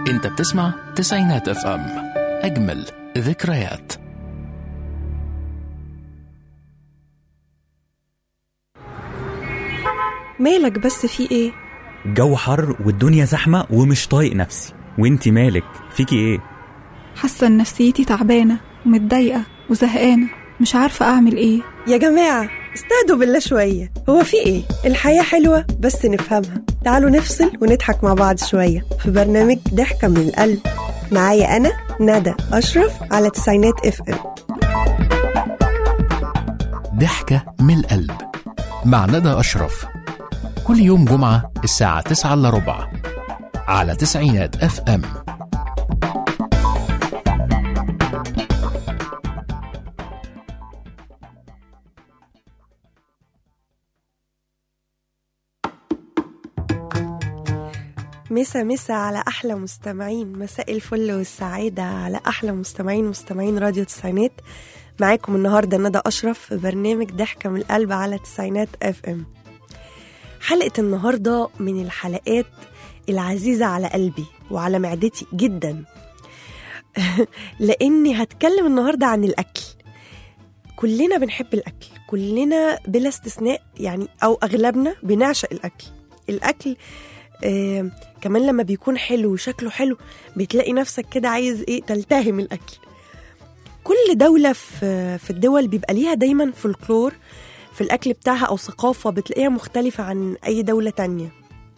انت بتسمع تسعينات اف ام اجمل ذكريات مالك بس في ايه الجو حر والدنيا زحمة ومش طايق نفسي وانتي مالك فيكي ايه حاسه ان نفسيتي تعبانه ومتضايقه وزهقانه مش عارفه اعمل ايه يا جماعة استهدوا بالله شوية هو في ايه؟ الحياة حلوة بس نفهمها تعالوا نفصل ونضحك مع بعض شوية في برنامج ضحكة من القلب معايا أنا ندى أشرف على تسعينات اف ام ضحكة من القلب مع ندى أشرف كل يوم جمعة الساعة 9 إلا ربع على تسعينات اف ام مسا مسا على أحلى مستمعين مساء الفل والسعادة على أحلى مستمعين مستمعين راديو تسعينات معاكم النهاردة ندى أشرف في برنامج ضحكة من القلب على تسعينات اف ام حلقة النهاردة من الحلقات العزيزة على قلبي وعلى معدتي جدا لأني هتكلم النهاردة عن الأكل كلنا بنحب الأكل كلنا بلا استثناء يعني أو أغلبنا بنعشق الأكل الأكل آه كمان لما بيكون حلو وشكله حلو بتلاقي نفسك كده عايز ايه تلتهم الاكل كل دولة في في الدول بيبقى ليها دايما فولكلور في الاكل بتاعها او ثقافة بتلاقيها مختلفة عن اي دولة تانية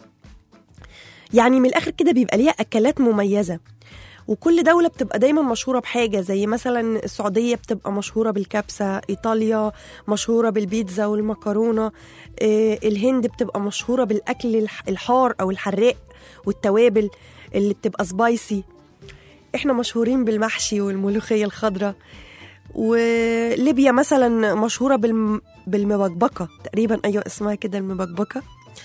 يعني من الاخر كده بيبقى ليها اكلات مميزة وكل دولة بتبقى دايما مشهورة بحاجة زي مثلا السعودية بتبقى مشهورة بالكبسة إيطاليا مشهورة بالبيتزا والمكرونة آه، الهند بتبقى مشهورة بالأكل الح- الحار أو الحراق والتوابل اللي بتبقى سبايسي احنا مشهورين بالمحشي والملوخية الخضراء وليبيا مثلا مشهورة بالم... بالمبكبكة تقريبا أيوة اسمها كده المبكبكة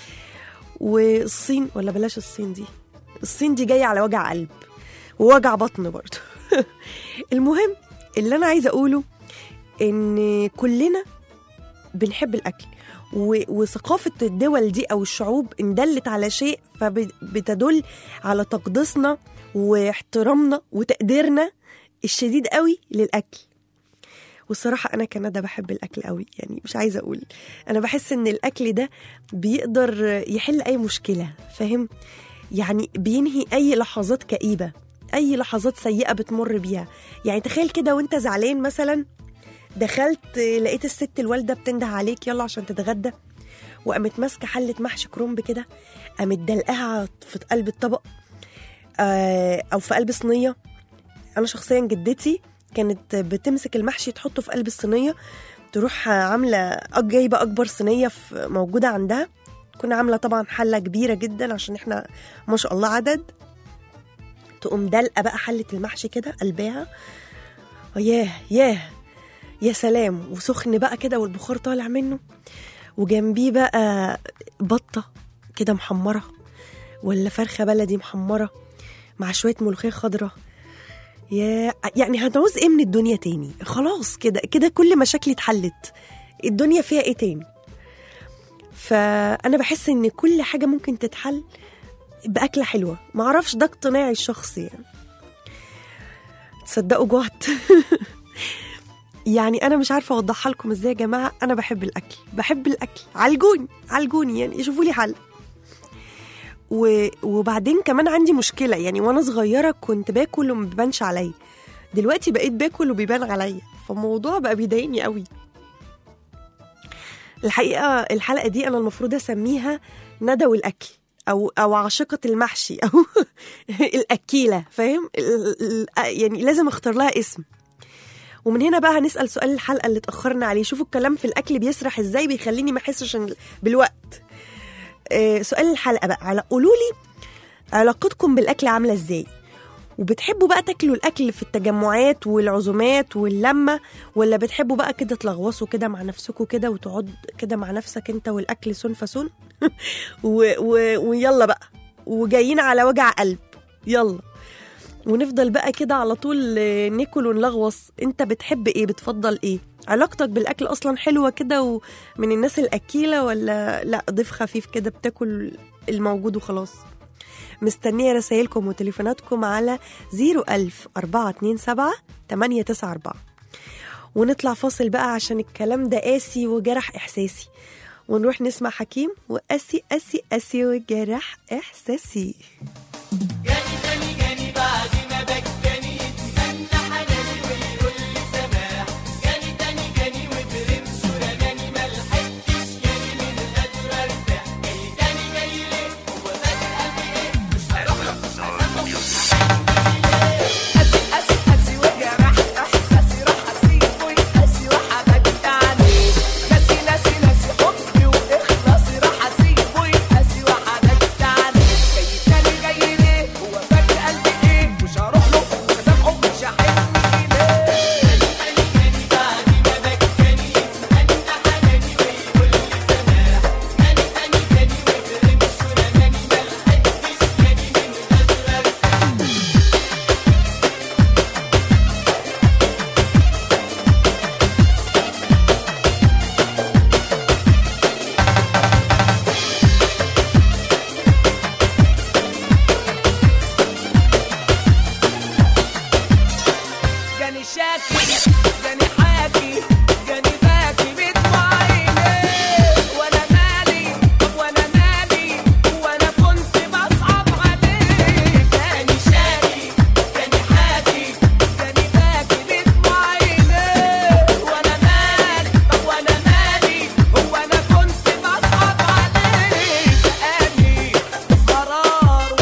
والصين ولا بلاش الصين دي الصين دي جاية على وجع قلب ووجع بطن برضه المهم اللي انا عايزه اقوله ان كلنا بنحب الاكل و- وثقافه الدول دي او الشعوب ان دلت على شيء فبتدل على تقديسنا واحترامنا وتقديرنا الشديد قوي للاكل والصراحة أنا كندى بحب الأكل قوي يعني مش عايزة أقول أنا بحس إن الأكل ده بيقدر يحل أي مشكلة فاهم يعني بينهي أي لحظات كئيبة أي لحظات سيئة بتمر بيها يعني تخيل كده وانت زعلان مثلا دخلت لقيت الست الوالدة بتنده عليك يلا عشان تتغدى وقامت ماسكة حلة محشي كرنب كده قامت دلقاها في قلب الطبق آه، أو في قلب صينية أنا شخصيا جدتي كانت بتمسك المحشي تحطه في قلب الصينية تروح عاملة أج- جايبة أكبر صينية في- موجودة عندها كنا عاملة طبعا حلة كبيرة جدا عشان احنا ما شاء الله عدد تقوم دلقه بقى حله المحشي كده قلباها ياه ياه يا سلام وسخن بقى كده والبخار طالع منه وجنبيه بقى بطه كده محمره ولا فرخه بلدي محمره مع شويه ملوخيه خضراء يا يعني هنعوز ايه من الدنيا تاني خلاص كده كده كل مشاكلي اتحلت الدنيا فيها ايه تاني فانا بحس ان كل حاجه ممكن تتحل باكله حلوه ما اعرفش ده اقتناعي الشخصي يعني تصدقوا جوعت يعني انا مش عارفه اوضحها لكم ازاي يا جماعه انا بحب الاكل بحب الاكل عالجوني عالجوني يعني شوفوا لي حل و... وبعدين كمان عندي مشكله يعني وانا صغيره كنت باكل وما بيبانش عليا دلوقتي بقيت باكل وبيبان عليا فالموضوع بقى بيضايقني قوي الحقيقه الحلقه دي انا المفروض اسميها ندى والاكل او او عاشقه المحشي او الاكيله فاهم ال- ال- يعني لازم اختار لها اسم ومن هنا بقى هنسال سؤال الحلقه اللي اتاخرنا عليه شوفوا الكلام في الاكل بيسرح ازاي بيخليني ما احسش إن- بالوقت آه، سؤال الحلقه بقى على قولوا لي علاقتكم بالاكل عامله ازاي وبتحبوا بقى تاكلوا الاكل في التجمعات والعزومات واللمه ولا بتحبوا بقى كده تلغوصوا كده مع نفسكم كده وتقعد كده مع نفسك انت والاكل سون فسون و... و... ويلا بقى وجايين على وجع قلب يلا ونفضل بقى كده على طول آه، ناكل ونلغوص انت بتحب ايه بتفضل ايه علاقتك بالاكل اصلا حلوه كده ومن الناس الاكيله ولا لا ضيف خفيف كده بتاكل الموجود وخلاص مستنية رسائلكم وتليفوناتكم على 01000 427 894 ونطلع فاصل بقى عشان الكلام ده قاسي وجرح إحساسي ونروح نسمع حكيم وقاسي قاسي قاسي وجرح إحساسي جاني شاكي جاني حاكي جاني باكي بدموع عينيه وانا مالي طب وانا مالي وانا كنت بصعب عليه جاني شاكي جاني حاكي جاني باكي بدموع عينيه وانا مالي طب وانا مالي هو انا كنت بصعب عليه سألني مراره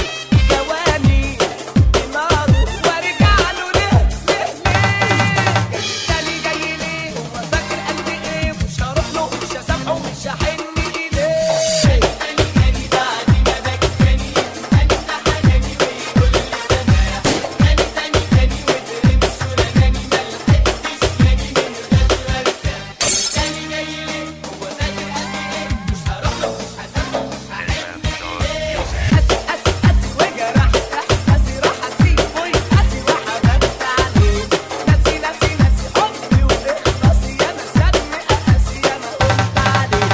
جواني ناره وارجع له ليه ليه ليه التاني جاي ليه هو فاكر قلبي ايه مش هروح له مش هسامحه مش هحن اليه التاني جاي بعد ما بكاني انت حناني ويقول لي سماح تاني تاني تاني وترمش ورماني ملحقتش تاني من غير ارتاح التاني جاي ليه هو فاكر قلبي ايه مش هروح له مش هسامحه مش هحن اليه قاسي قاسي قاسي وجرح احساسي راح اسيبه يقاسي وحببت عليه ناسي ناسي ناسي حبي واخلاصي انا سابني اقاسي انا قلت عليه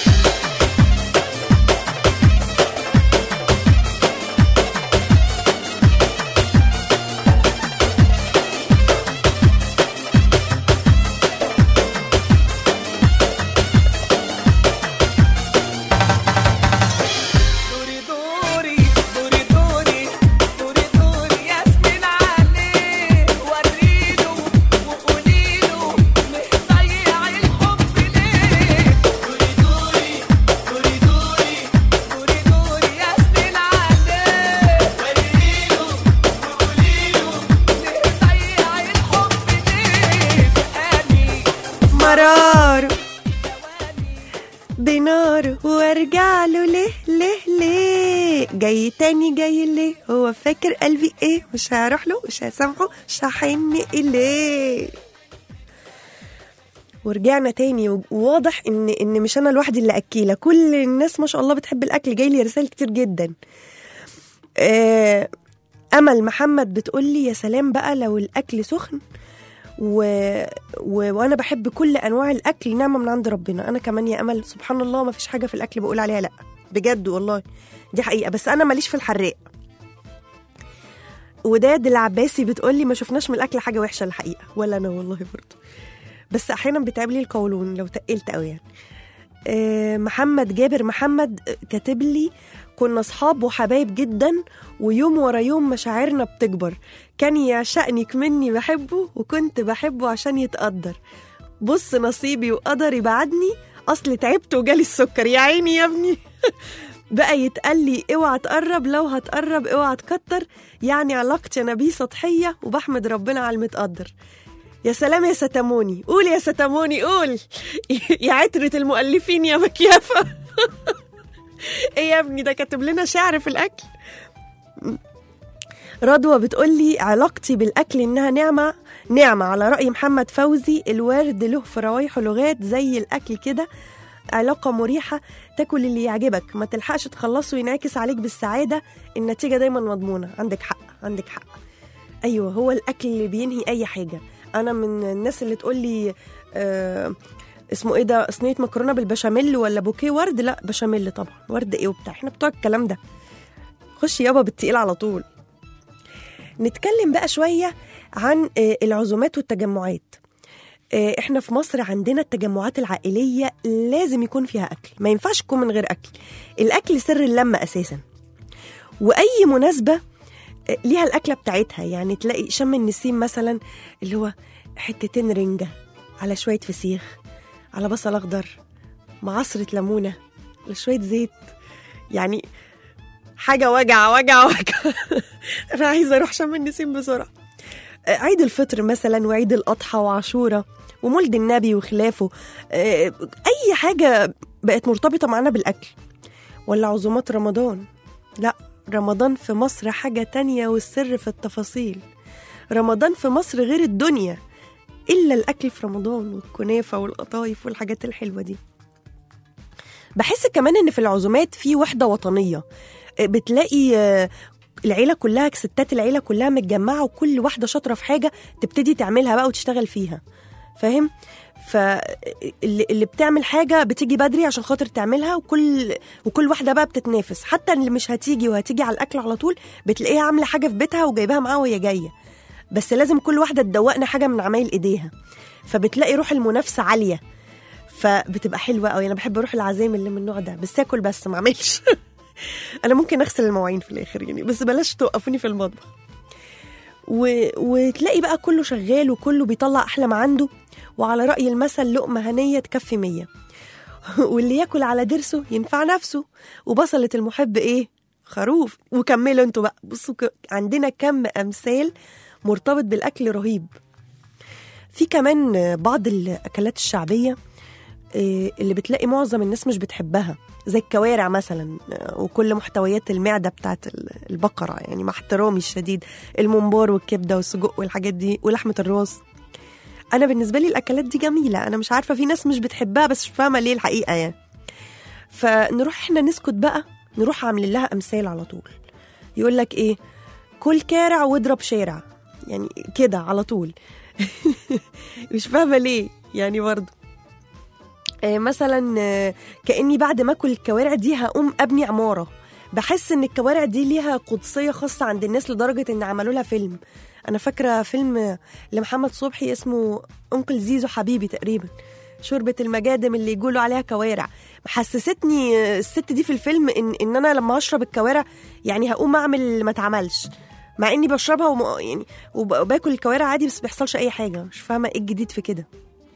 دوري دوري دوري دوري دوري دوري ياسمين عليه وريله وقوليله مضيع الحب ليه دوري دوري دوري دوري دوري دوري ياسمين عليه وريله وقوليله مضيع الحب ليه فقاني مرار بنار وارجع له ليه ليه ليه جاي تاني جاي ليه هو فاكر قلبي ايه مش هروح له مش هسامحه مش هحن اليه ورجعنا تاني و- وواضح ان ان مش انا لوحدي اللي اكيله كل الناس ما شاء الله بتحب الاكل جاي لي رسائل كتير جدا آه، امل محمد بتقول لي يا سلام بقى لو الاكل سخن و... و... وانا بحب كل انواع الاكل نعمه من عند ربنا انا كمان يا امل سبحان الله ما فيش حاجه في الاكل بقول عليها لا بجد والله دي حقيقه بس انا ماليش في الحراق وداد العباسي بتقول لي ما شفناش من الاكل حاجه وحشه الحقيقه ولا انا والله برضه بس احيانا بيتعب لي القولون لو تقلت قوي يعني آه، محمد جابر محمد كاتب لي كنا اصحاب وحبايب جدا ويوم ورا يوم مشاعرنا بتكبر كان يعشقني كمني بحبه وكنت بحبه عشان يتقدر بص نصيبي وقدري بعدني اصل تعبت وجالي السكر يا عيني يا ابني بقى يتقال لي اوعى تقرب لو هتقرب اوعى تكتر يعني علاقتي انا بيه سطحيه وبحمد ربنا على المتقدر يا سلام يا ستموني قول يا ستموني قول يا عترة المؤلفين يا مكيافة ايه يا ابني ده كاتب لنا شعر في الاكل رضوى بتقول لي علاقتي بالاكل انها نعمه نعمه على راي محمد فوزي الورد له في روايحه لغات زي الاكل كده علاقة مريحة تاكل اللي يعجبك ما تلحقش تخلصه ينعكس عليك بالسعادة النتيجة دايما مضمونة عندك حق عندك حق أيوة هو الأكل اللي بينهي أي حاجة أنا من الناس اللي تقول لي آه اسمه ايه ده صينية مكرونة بالبشاميل ولا بوكيه ورد لا بشاميل طبعا ورد ايه وبتاع احنا بتوع الكلام ده خش يابا بالتقيل على طول نتكلم بقى شوية عن آه، العزومات والتجمعات آه، احنا في مصر عندنا التجمعات العائلية لازم يكون فيها أكل ما ينفعش تكون من غير أكل الأكل سر اللمة أساسا وأي مناسبة آه، ليها الأكلة بتاعتها يعني تلاقي شم النسيم مثلا اللي هو حتتين رنجة على شوية فسيخ على بصل أخضر مع عصرة ليمونة على شوية زيت يعني حاجة وجع وجع وجع أنا عايزة أروح شم النسيم بسرعة آه، عيد الفطر مثلا وعيد الأضحى وعاشورة ومولد النبي وخلافه آه، أي حاجة بقت مرتبطة معانا بالأكل ولا عزومات رمضان لا رمضان في مصر حاجة تانية والسر في التفاصيل رمضان في مصر غير الدنيا إلا الأكل في رمضان والكنافة والقطايف والحاجات الحلوة دي بحس كمان إن في العزومات في وحدة وطنية آه، بتلاقي آه، العيلة كلها ستات العيلة كلها متجمعة وكل واحدة شاطرة في حاجة تبتدي تعملها بقى وتشتغل فيها فاهم؟ فاللي اللي بتعمل حاجة بتيجي بدري عشان خاطر تعملها وكل وكل واحدة بقى بتتنافس حتى اللي مش هتيجي وهتيجي على الأكل على طول بتلاقيها عاملة حاجة في بيتها وجايباها معاها وهي جاية بس لازم كل واحدة تدوقنا حاجة من عمايل إيديها فبتلاقي روح المنافسة عالية فبتبقى حلوة قوي أنا بحب أروح العزايم اللي من النوع ده بس آكل بس ما أعملش انا ممكن اغسل المواعين في الاخر يعني بس بلاش توقفوني في المطبخ و... وتلاقي بقى كله شغال وكله بيطلع احلى ما عنده وعلى راي المثل لقمه هنيه تكفي مية واللي ياكل على ضرسه ينفع نفسه وبصلة المحب ايه خروف وكملوا انتوا بقى بصوا ك... عندنا كم امثال مرتبط بالاكل رهيب في كمان بعض الاكلات الشعبيه آه، اللي بتلاقي معظم الناس مش بتحبها زي الكوارع مثلا آه، وكل محتويات المعدة بتاعت ال- البقرة يعني مع احترامي الشديد الممبار والكبدة والسجق والحاجات دي ولحمة الراس أنا بالنسبة لي الأكلات دي جميلة أنا مش عارفة في ناس مش بتحبها بس مش فاهمة ليه الحقيقة يعني فنروح احنا نسكت بقى نروح عاملين لها أمثال على طول يقول لك إيه كل كارع واضرب شارع يعني كده على طول مش فاهمة ليه يعني برضه آه، مثلا آه، كاني بعد ما اكل الكوارع دي هقوم ابني عماره بحس ان الكوارع دي ليها قدسيه خاصه عند الناس لدرجه ان عملوا لها فيلم انا فاكره فيلم آه، لمحمد صبحي اسمه انكل زيزو حبيبي تقريبا شوربة المجادم اللي يقولوا عليها كوارع حسستني آه، الست دي في الفيلم ان ان انا لما اشرب الكوارع يعني هقوم اعمل اللي ما اتعملش مع اني بشربها وم... يعني وب- وباكل الكوارع عادي بس بيحصلش اي حاجه مش فاهمه ايه الجديد في كده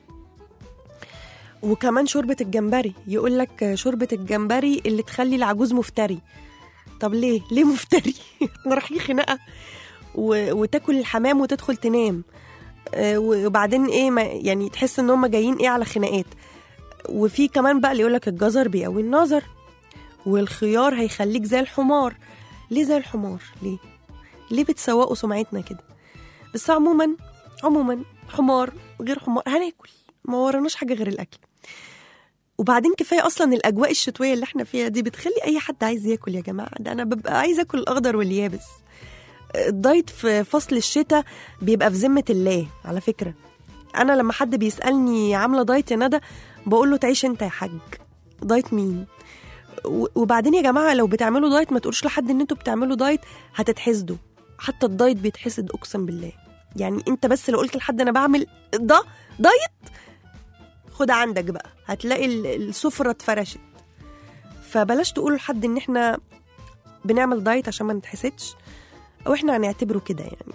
وكمان شوربة الجمبري يقول لك شوربة الجمبري اللي تخلي العجوز مفتري طب ليه ليه مفتري احنا رايحين خناقة و... وتاكل الحمام وتدخل تنام آه، وبعدين ايه ما يعني تحس ان هم جايين ايه على خناقات وفي كمان بقى اللي يقول لك الجزر بيقوي النظر والخيار هيخليك زي الحمار ليه زي الحمار ليه ليه بتسوقوا سمعتنا كده بس عموما عموما حمار غير حمار هناكل ما وراناش حاجه غير الاكل وبعدين كفايه اصلا الاجواء الشتويه اللي احنا فيها دي بتخلي اي حد عايز ياكل يا جماعه ده انا ببقى عايز اكل الاخضر واليابس الدايت في فصل الشتاء بيبقى في ذمه الله على فكره انا لما حد بيسالني عامله دايت يا ندى بقول له تعيش انت يا حاج دايت مين و- وبعدين يا جماعه لو بتعملوا دايت ما تقولوش لحد ان انتوا بتعملوا دايت هتتحسدوا حتى الدايت بيتحسد اقسم بالله يعني انت بس لو قلت لحد انا بعمل ده دايت خد عندك بقى هتلاقي ال- السفرة اتفرشت فبلاش تقولوا لحد ان احنا بنعمل دايت عشان ما نتحسدش او احنا هنعتبره كده يعني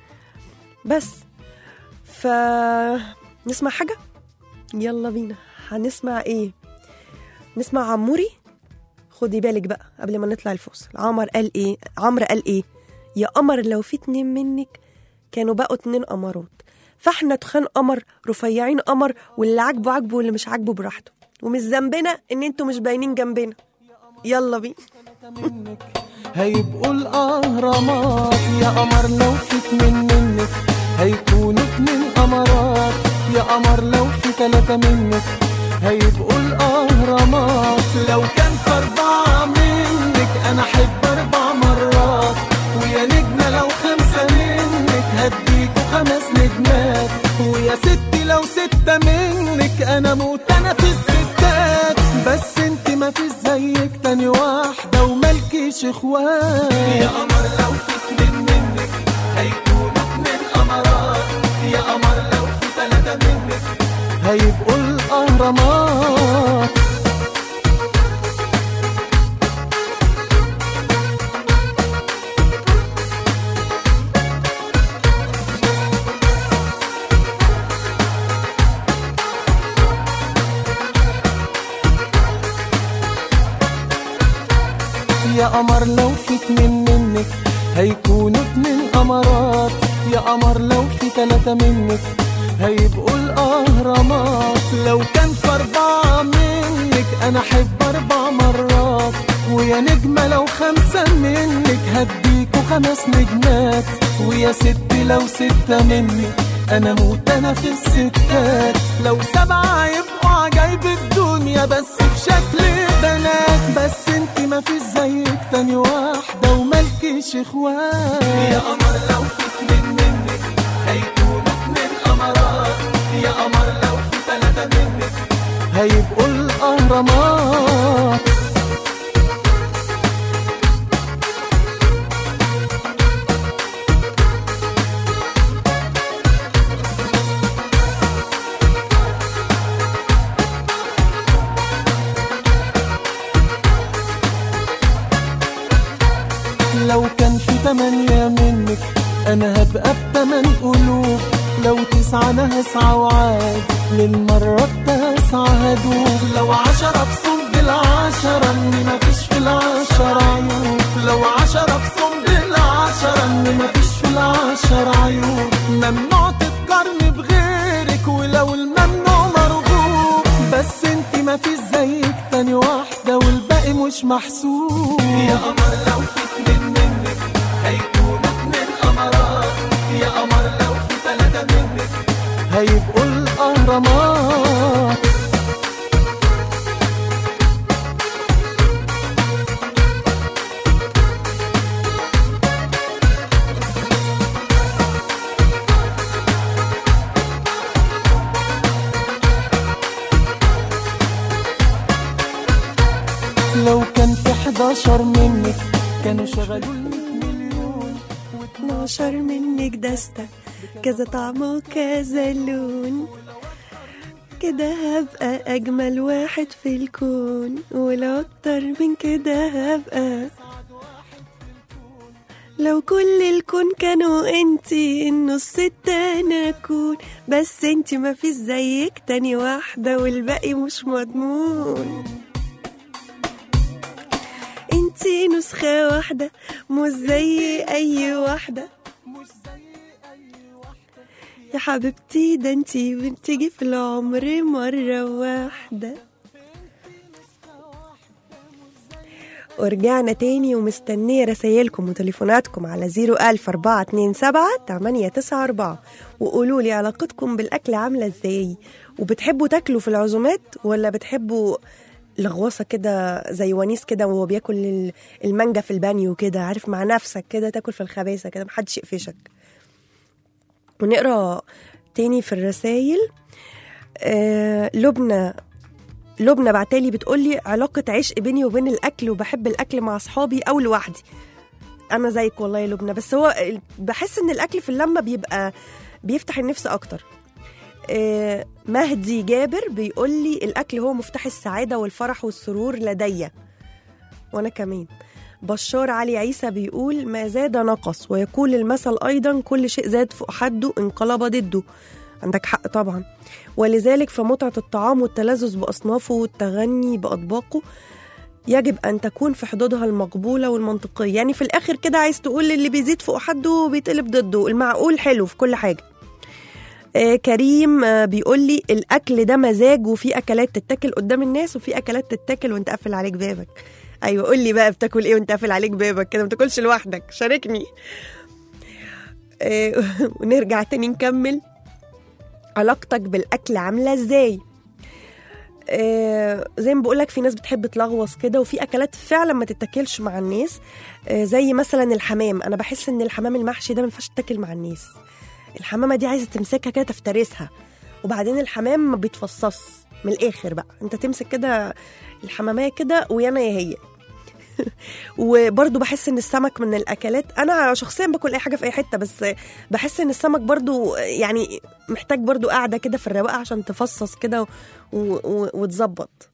بس ف نسمع حاجة يلا بينا هنسمع ايه نسمع عموري خدي بالك بقى قبل ما نطلع الفاصل عمر قال ايه عمرو قال ايه يا قمر لو في اتنين منك كانوا بقوا اتنين قمرات فاحنا تخان قمر رفيعين قمر واللي عاجبه عاجبه واللي مش عاجبه براحته ومش ذنبنا ان انتوا مش باينين جنبنا يلا بينا منك هيبقوا الأهرامات يا قمر لو في اتنين منك هيكونوا اتنين قمرات يا قمر لو في تلاتة منك هيبقوا الأهرامات لو كان في أربعة منك أنا أحب أربع مرات ويا نجمة لو خمسة منك هديكوا خمس نجمات ويا ستي لو ستة منك أنا موت أنا في الستات بس انت ما فيش زيك تاني واحدة وملكي وملكيش اخوات يا قمر لو في اتنين منك هيكونوا اتنين قمرات يا قمر لو في تلاتة منك هيبقوا الاهرامات يا قمر لو في اتنين منك هيكونوا اتنين قمرات يا قمر لو في تلاتة منك هيبقوا الأهرامات لو كان في أربعة منك أنا أحب أربع مرات ويا نجمة لو خمسة منك هديكوا خمس نجمات ويا ست لو ستة منك أنا موت أنا في الستات لو سبعة يبقوا عجايب الدنيا بس في شكل بنات بس انت ما في زيك تاني واحدة وملكيش اخوات يا قمر لو في اتنين منك هيكونوا اتنين قمرات يا قمر لو في تلاتة منك هيبقوا الأهرامات لو كان في تمانية منك أنا هبقى بتمن قلوب لو تسعة أنا هسعى وعاد للمرة التاسعة هدوب لو عشرة بصم بالعشرة إني مفيش في العشرة عيوب لو عشرة بصم بالعشرة إني مفيش في العشرة عيوب ممنوع تتقارني بغيرك ولو الممنوع مرغوب بس انت مفيش زيك تاني واحدة والباقي مش محسوب يا قمر لو في اتنين منك هيكونوا اتنين قمرات يا قمر لو في تلاتة منك هيبقوا الأهرامات لو كان في 11 منك كانوا شغلوا ال 100 مليون 12 منك دستة كذا طعم وكذا لون كده هبقى أجمل واحد في الكون ولو أكتر من كده هبقى لو كل الكون كانوا انتي النص التاني اكون بس انتي ما فيش زيك تاني واحدة والباقي مش مضمون انتي نسخة واحدة مش زي اي واحدة يا حبيبتي ده انتي بتيجي في العمر مرة واحدة ورجعنا تاني ومستنية رسايلكم وتليفوناتكم على 01427 894 وقولوا لي علاقتكم بالأكل عاملة ازاي وبتحبوا تاكلوا في العزومات ولا بتحبوا لغوصة كده زي ونيس كده وهو بياكل ال- المانجا في البانيو كده عارف مع نفسك كده تاكل في الخباثة كده محدش يقفشك ونقرا تاني في الرسايل آه لبنى لبنى بعتالي بتقولي علاقة عشق بيني وبين الأكل وبحب الأكل مع أصحابي أو لوحدي أنا زيك والله يا لبنى بس هو ال- بحس إن الأكل في اللمة بيبقى بيفتح النفس أكتر آه، مهدي جابر بيقول لي الأكل هو مفتاح السعادة والفرح والسرور لدي وأنا كمان بشار علي عيسى بيقول ما زاد نقص ويقول المثل أيضا كل شيء زاد فوق حده انقلب ضده عندك حق طبعا ولذلك فمتعة الطعام والتلذذ بأصنافه والتغني بأطباقه يجب أن تكون في حدودها المقبولة والمنطقية يعني في الآخر كده عايز تقول اللي بيزيد فوق حده بيتقلب ضده المعقول حلو في كل حاجة آه كريم آه بيقول لي الأكل ده مزاج وفي أكلات تتاكل قدام الناس وفي أكلات تتاكل وأنت قافل عليك بابك أيوة قول لي بقى بتاكل إيه وأنت قافل عليك بابك كده ما تاكلش لوحدك شاركني آه ونرجع تاني نكمل علاقتك بالأكل عاملة إزاي آه زي ما بقولك في ناس بتحب تلغوص كده وفي اكلات فعلا ما تتاكلش مع الناس آه زي مثلا الحمام انا بحس ان الحمام المحشي ده ما ينفعش تاكل مع الناس الحمامه دي عايزه تمسكها كده تفترسها وبعدين الحمام ما بيتفصص من الاخر بقى انت تمسك كده الحماميه كده ويانا يا هي وبرضو بحس ان السمك من الاكلات انا شخصيا باكل اي حاجه في اي حته بس بحس ان السمك برضو يعني محتاج برضو قاعده كده في الرواقه عشان تفصص كده و- و- وتظبط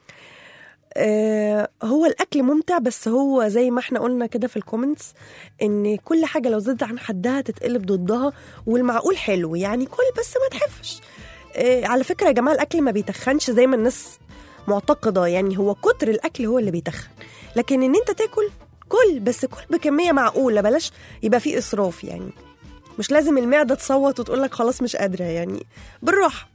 آه، هو الاكل ممتع بس هو زي ما احنا قلنا كده في الكومنتس ان كل حاجه لو زادت عن حدها تتقلب ضدها والمعقول حلو يعني كل بس ما تحفش آه، على فكره يا جماعه الاكل ما بيتخنش زي ما الناس معتقده يعني هو كتر الاكل هو اللي بيتخن لكن ان انت تاكل كل بس كل بكميه معقوله بلاش يبقى فيه اسراف يعني مش لازم المعده تصوت وتقول لك خلاص مش قادره يعني بالراحه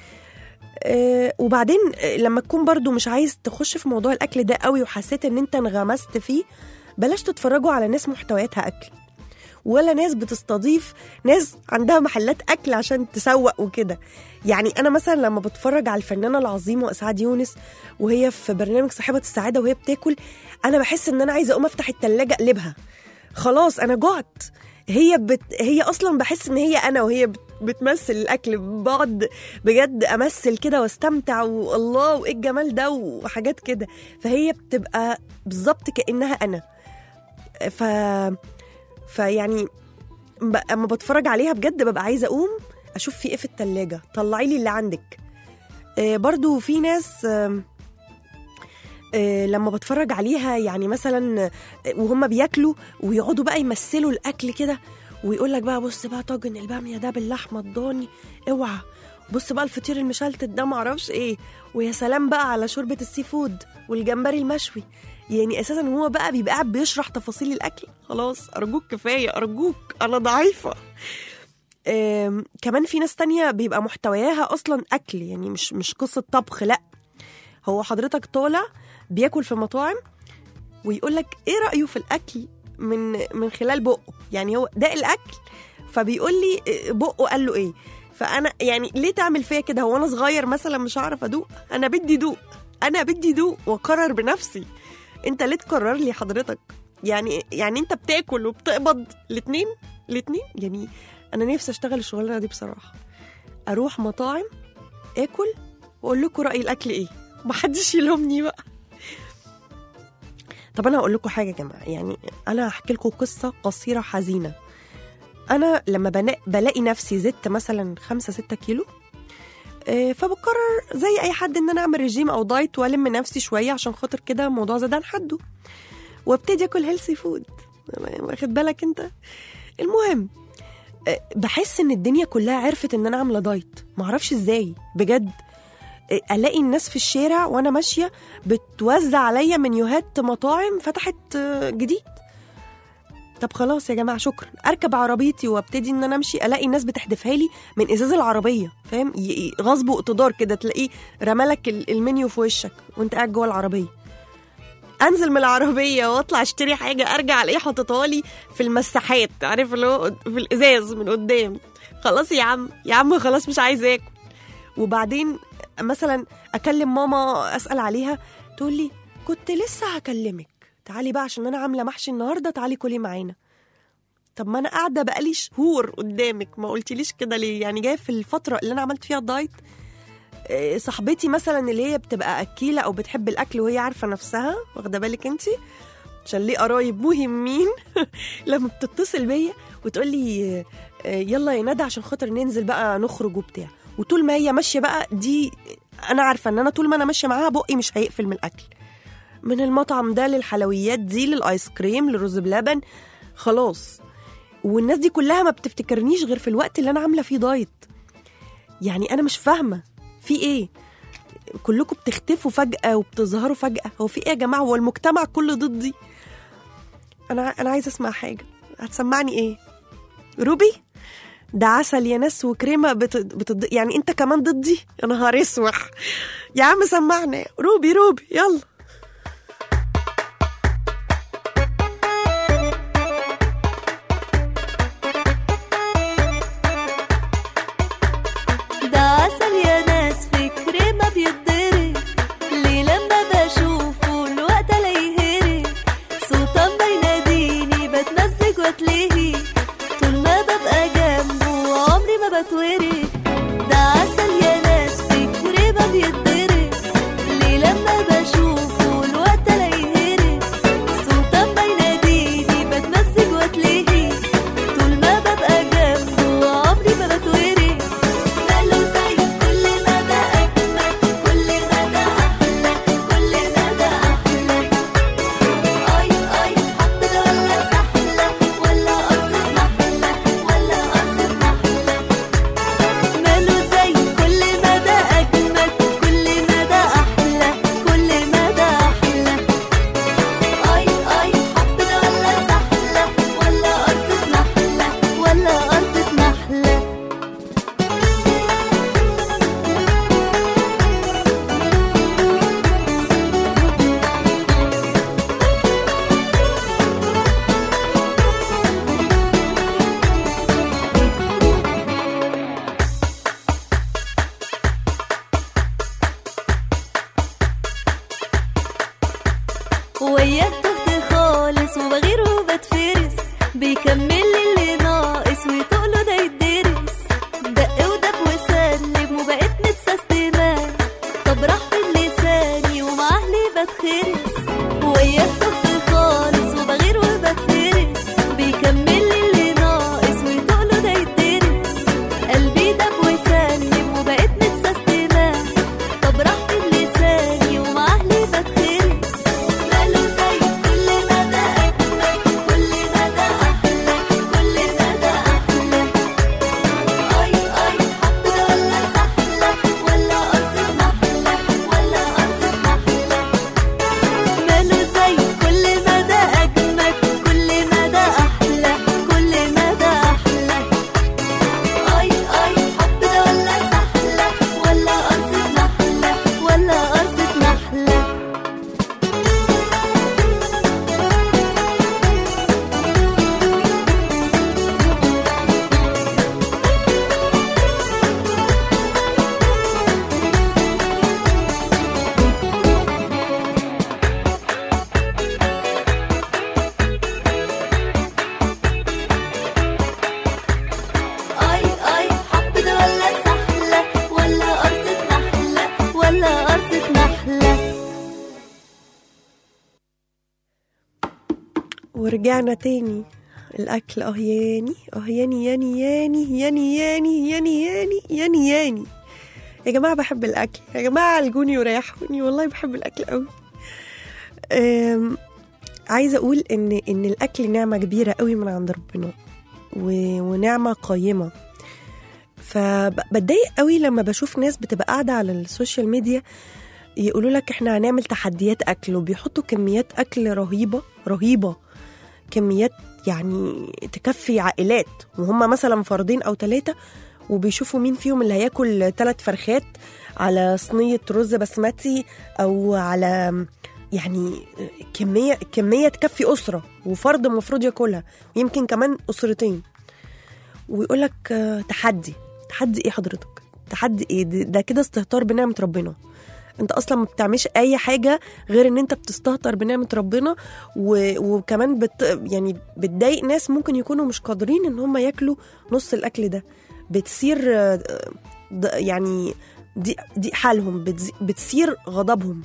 آه، وبعدين آه، لما تكون برضو مش عايز تخش في موضوع الاكل ده قوي وحسيت ان انت انغمست فيه بلاش تتفرجوا على ناس محتوياتها اكل ولا ناس بتستضيف ناس عندها محلات اكل عشان تسوق وكده يعني انا مثلا لما بتفرج على الفنانه العظيمه اسعاد يونس وهي في برنامج صاحبه السعاده وهي بتاكل انا بحس ان انا عايزه اقوم افتح التلاجة اقلبها خلاص انا جعت هي بت... هي اصلا بحس ان هي انا وهي بت... بتمثل الاكل بقعد بجد امثل كده واستمتع والله وايه الجمال ده وحاجات كده فهي بتبقى بالظبط كانها انا ف فيعني ب... اما بتفرج عليها بجد ببقى عايزه اقوم اشوف في ايه في التلاجة طلعي لي اللي عندك آه برضو في ناس آم، آه، لما بتفرج عليها يعني مثلا آه، وهم بياكلوا ويقعدوا بقى يمثلوا الاكل كده ويقول لك بقى بص بقى طاجن الباميه ده باللحمه الضاني اوعى بص بقى الفطير المشلتت ده معرفش ايه ويا سلام بقى على شوربه السي فود والجمبري المشوي يعني اساسا هو بقى بيبقى قاعد بيشرح تفاصيل الاكل خلاص ارجوك كفايه ارجوك انا ضعيفه آم، كمان في ناس تانية بيبقى محتوياها اصلا اكل يعني مش مش قصه طبخ لا هو حضرتك طالع بياكل في مطاعم ويقول لك ايه رايه في الاكل من من خلال بقه يعني هو ده الاكل فبيقول لي بقه قال له ايه فانا يعني ليه تعمل فيا كده هو انا صغير مثلا مش هعرف ادوق انا بدي دوق انا بدي دوق واقرر بنفسي انت ليه تقرر لي حضرتك يعني يعني انت بتاكل وبتقبض الاثنين الاثنين يعني انا نفسي اشتغل الشغلانه دي بصراحه اروح مطاعم اكل واقول لكم راي الاكل ايه محدش يلومني بقى طب انا هقول لكم حاجه يا جماعه يعني انا هحكي لكم قصه قصيره حزينه انا لما بنا- بلاقي نفسي زدت مثلا 5 6 كيلو آه، فبقرر زي اي حد ان انا اعمل رجيم او دايت والم نفسي شويه عشان خاطر كده الموضوع زاد عن حده وابتدي اكل هيلثي فود واخد بالك انت المهم آه، بحس ان الدنيا كلها عرفت ان انا عامله دايت معرفش ازاي بجد آه، الاقي الناس في الشارع وانا ماشيه بتوزع عليا منيوهات مطاعم فتحت آه، جديد طب خلاص يا جماعه شكرا اركب عربيتي وابتدي ان انا امشي الاقي الناس بتحدفها لي من ازاز العربيه فاهم ي- ي- غصب واقتدار كده تلاقيه رمالك ال- المنيو في وشك وانت قاعد جوه العربيه انزل من العربيه واطلع اشتري حاجه ارجع الاقيه حاططها لي في المساحات عارف اللي هو في الازاز من قدام خلاص يا عم يا عم خلاص مش عايز اكل وبعدين مثلا اكلم ماما اسال عليها تقول لي كنت لسه هكلمك تعالي بقى عشان انا عامله محشي النهارده تعالي كلي معانا طب ما انا قاعده بقالي شهور قدامك ما قلتليش كده ليه يعني جايه في الفتره اللي انا عملت فيها الدايت إيه، صاحبتي مثلا اللي هي بتبقى اكيله او بتحب الاكل وهي عارفه نفسها واخده بالك انت عشان ليه قرايب مهمين لما بتتصل بيا وتقول لي آه، يلا يا ندى عشان خاطر ننزل بقى نخرج وبتاع وطول ما هي ماشيه بقى دي انا عارفه ان انا طول ما انا ماشيه معاها بقي مش هيقفل من الاكل من المطعم ده للحلويات دي للايس كريم للرز بلبن خلاص والناس دي كلها ما بتفتكرنيش غير في الوقت اللي انا عامله فيه دايت يعني انا مش فاهمه في ايه كلكم بتختفوا فجأة وبتظهروا فجأة هو في ايه يا جماعة هو المجتمع كله ضدي انا انا عايزة اسمع حاجة هتسمعني ايه روبي ده عسل يا ناس وكريمة بت... بت... يعني انت كمان ضدي يا نهار اسوح يا عم سمعنا روبي روبي يلا ده عسل يا ناس في كريمة بيتضرب ليه لما بشوفه الوقت لا يهرب صوتا بيناديني بتمزج واتلهي طول ما ببقى جنبه عمري ما بتورد ده عسل يا ناس في كريمة بيتضرب ليه لما بشوفه وبتفرس بيكمل لي اللي ناقص وتقله ده يتدرس دق ودب وسلم وبقيت متسستمة طب راح في لساني ومع اهلي بتخرس وياك تخت خالص وبغير وبتفرس بيكمل لي اللي ناقص وتقله ده يتدرس قلبي دب وسلم وبقيت متسستمة طب راح في لساني ومع اهلي بتخرس ماله زي كل مدى اجمل كل مدى احلى كل مدى احلى اي اي حب ده ولا سحلة ولا قرصة محلى ولا قرصة محلى ماله زي كل مدى اجمل كل مدى احلى كل مدى احلى اي اي حب ده ولا سحلة ولا قرصة محلى ولا قرصة محلى اي اي حب ده ولا سحلة ولا قرصة نحلة ولا قرصة نحلة ورجعنا تاني الأكل اه ياني اه ياني ياني ياني ياني ياني ياني ياني ياني ياني يا جماعة بحب الأكل يا جماعة عالجوني وريحوني والله بحب الأكل قوي أم، عايزة أقول إن إن الأكل نعمة كبيرة قوي من عند ربنا و- ونعمة قيمة فبتضايق قوي لما بشوف ناس بتبقى قاعدة على السوشيال ميديا يقولوا لك احنا هنعمل تحديات اكل وبيحطوا كميات اكل رهيبه رهيبه كميات يعني تكفي عائلات وهم مثلا فردين او ثلاثه وبيشوفوا مين فيهم اللي هياكل ثلاث فرخات على صينيه رز بسمتي او على يعني كميه كميه تكفي اسره وفرد المفروض ياكلها ويمكن كمان اسرتين ويقول لك تحدي تحدي ايه حضرتك تحدي ايه ده ده كده استهتار بنعمه ربنا انت اصلا ما بتعملش اي حاجه غير ان انت بتستهتر بنعمه ربنا و... وكمان بت... يعني بتضايق ناس ممكن يكونوا مش قادرين ان هم ياكلوا نص الاكل ده بتصير آه، ض- يعني دي دي حالهم بتز... بتصير غضبهم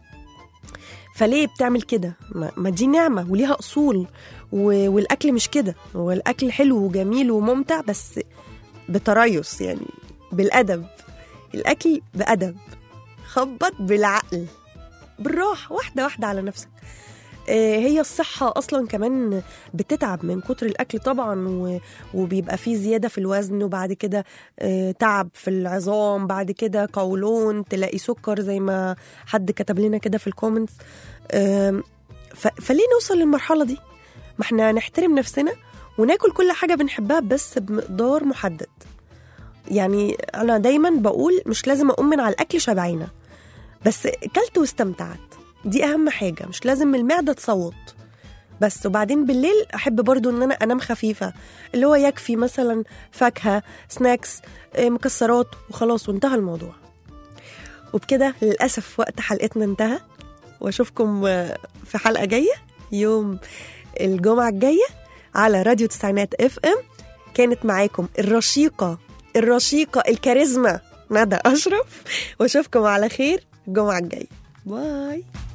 فليه بتعمل كده ما, ما دي نعمه وليها اصول و... والاكل مش كده هو الاكل حلو وجميل وممتع بس بتريث يعني بالادب الاكل بادب خبط بالعقل بالراحه واحده واحده على نفسك آه، هي الصحة أصلا كمان بتتعب من كتر الأكل طبعا و- وبيبقى فيه زيادة في الوزن وبعد كده آه، تعب في العظام بعد كده قولون تلاقي سكر زي ما حد كتب لنا كده في الكومنتس آم، ف- فليه نوصل للمرحلة دي؟ ما احنا نحترم نفسنا وناكل كل حاجة بنحبها بس بمقدار محدد يعني أنا دايما بقول مش لازم أقوم من على الأكل شبعانة بس كلت واستمتعت دي أهم حاجة مش لازم المعدة تصوت بس وبعدين بالليل أحب برضو إن أنا أنام خفيفة اللي هو يكفي مثلا فاكهة سناكس آه، مكسرات وخلاص وانتهى الموضوع وبكده للأسف وقت حلقتنا انتهى واشوفكم آه، في حلقة جاية يوم الجمعة الجاية على راديو تسعينات اف ام كانت معاكم الرشيقة الرشيقة الكاريزما ندى أشرف واشوفكم على خير الجمعة الجاية باي